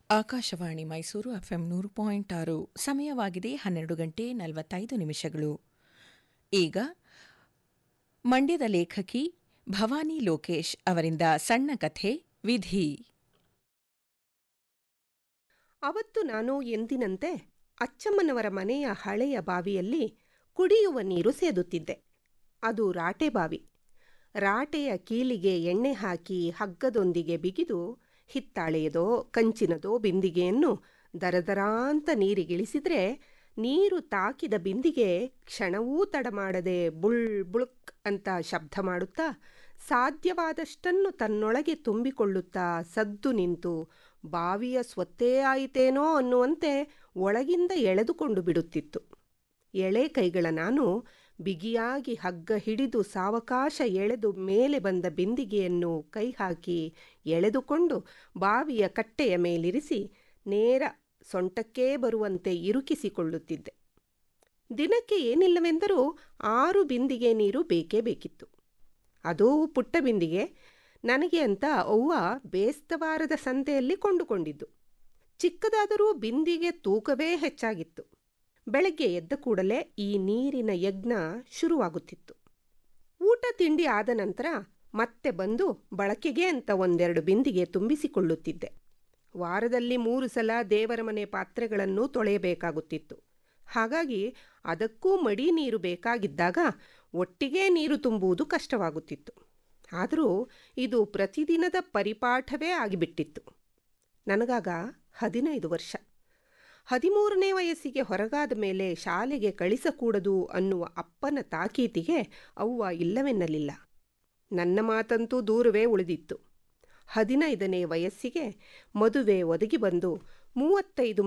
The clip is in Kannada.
ಆಕಾಶವಾಣಿ ಮೈಸೂರು ಎಫ್ಎಂ ನೂರು ಪಾಯಿಂಟ್ ಆರು ಸಮಯವಾಗಿದೆ ಹನ್ನೆರಡು ಗಂಟೆ ನಲವತ್ತೈದು ನಿಮಿಷಗಳು ಈಗ ಮಂಡ್ಯದ ಲೇಖಕಿ ಭವಾನಿ ಲೋಕೇಶ್ ಅವರಿಂದ ಸಣ್ಣ ಕಥೆ ವಿಧಿ ಅವತ್ತು ನಾನು ಎಂದಿನಂತೆ ಅಚ್ಚಮ್ಮನವರ ಮನೆಯ ಹಳೆಯ ಬಾವಿಯಲ್ಲಿ ಕುಡಿಯುವ ನೀರು ಸೇದುತ್ತಿದ್ದೆ ಅದು ರಾಟೆ ಬಾವಿ ರಾಟೆಯ ಕೀಲಿಗೆ ಎಣ್ಣೆ ಹಾಕಿ ಹಗ್ಗದೊಂದಿಗೆ ಬಿಗಿದು ಹಿತ್ತಾಳೆಯದೋ ಕಂಚಿನದೋ ಬಿಂದಿಗೆಯನ್ನು ದರದರಾಂತ ನೀರಿಗಿಳಿಸಿದ್ರೆ ನೀರು ತಾಕಿದ ಬಿಂದಿಗೆ ಕ್ಷಣವೂ ತಡಮಾಡದೆ ಬುಳ್ ಬುಳುಕ್ ಅಂತ ಶಬ್ದ ಮಾಡುತ್ತಾ ಸಾಧ್ಯವಾದಷ್ಟನ್ನು ತನ್ನೊಳಗೆ ತುಂಬಿಕೊಳ್ಳುತ್ತಾ ಸದ್ದು ನಿಂತು ಬಾವಿಯ ಸ್ವತ್ತೇ ಆಯಿತೇನೋ ಅನ್ನುವಂತೆ ಒಳಗಿಂದ ಎಳೆದುಕೊಂಡು ಬಿಡುತ್ತಿತ್ತು ಎಳೆ ಕೈಗಳ ನಾನು ಬಿಗಿಯಾಗಿ ಹಗ್ಗ ಹಿಡಿದು ಸಾವಕಾಶ ಎಳೆದು ಮೇಲೆ ಬಂದ ಬಿಂದಿಗೆಯನ್ನು ಕೈ ಹಾಕಿ ಎಳೆದುಕೊಂಡು ಬಾವಿಯ ಕಟ್ಟೆಯ ಮೇಲಿರಿಸಿ ನೇರ ಸೊಂಟಕ್ಕೇ ಬರುವಂತೆ ಇರುಕಿಸಿಕೊಳ್ಳುತ್ತಿದ್ದೆ ದಿನಕ್ಕೆ ಏನಿಲ್ಲವೆಂದರೂ ಆರು ಬಿಂದಿಗೆ ನೀರು ಬೇಕೇ ಬೇಕಿತ್ತು ಅದೂ ಪುಟ್ಟ ಬಿಂದಿಗೆ ನನಗೆ ಅಂತ ಅವ್ವ ಬೇಸ್ತವಾರದ ಸಂತೆಯಲ್ಲಿ ಕೊಂಡುಕೊಂಡಿದ್ದು ಚಿಕ್ಕದಾದರೂ ಬಿಂದಿಗೆ ತೂಕವೇ ಹೆಚ್ಚಾಗಿತ್ತು ಬೆಳಗ್ಗೆ ಎದ್ದ ಕೂಡಲೇ ಈ ನೀರಿನ ಯಜ್ಞ ಶುರುವಾಗುತ್ತಿತ್ತು ಊಟ ತಿಂಡಿ ಆದ ನಂತರ ಮತ್ತೆ ಬಂದು ಬಳಕೆಗೆ ಅಂತ ಒಂದೆರಡು ಬಿಂದಿಗೆ ತುಂಬಿಸಿಕೊಳ್ಳುತ್ತಿದ್ದೆ ವಾರದಲ್ಲಿ ಮೂರು ಸಲ ದೇವರ ಮನೆ ಪಾತ್ರೆಗಳನ್ನು ತೊಳೆಯಬೇಕಾಗುತ್ತಿತ್ತು ಹಾಗಾಗಿ ಅದಕ್ಕೂ ಮಡಿ ನೀರು ಬೇಕಾಗಿದ್ದಾಗ ಒಟ್ಟಿಗೆ ನೀರು ತುಂಬುವುದು ಕಷ್ಟವಾಗುತ್ತಿತ್ತು ಆದರೂ ಇದು ಪ್ರತಿದಿನದ ಪರಿಪಾಠವೇ ಆಗಿಬಿಟ್ಟಿತ್ತು ನನಗಾಗ ಹದಿನೈದು ವರ್ಷ ಹದಿಮೂರನೇ ವಯಸ್ಸಿಗೆ ಹೊರಗಾದ ಮೇಲೆ ಶಾಲೆಗೆ ಕಳಿಸಕೂಡದು ಅನ್ನುವ ಅಪ್ಪನ ತಾಕೀತಿಗೆ ಅವ್ವ ಇಲ್ಲವೆನ್ನಲಿಲ್ಲ ನನ್ನ ಮಾತಂತೂ ದೂರವೇ ಉಳಿದಿತ್ತು ಹದಿನೈದನೇ ವಯಸ್ಸಿಗೆ ಮದುವೆ ಒದಗಿ ಬಂದು ಮೂವತ್ತೈದು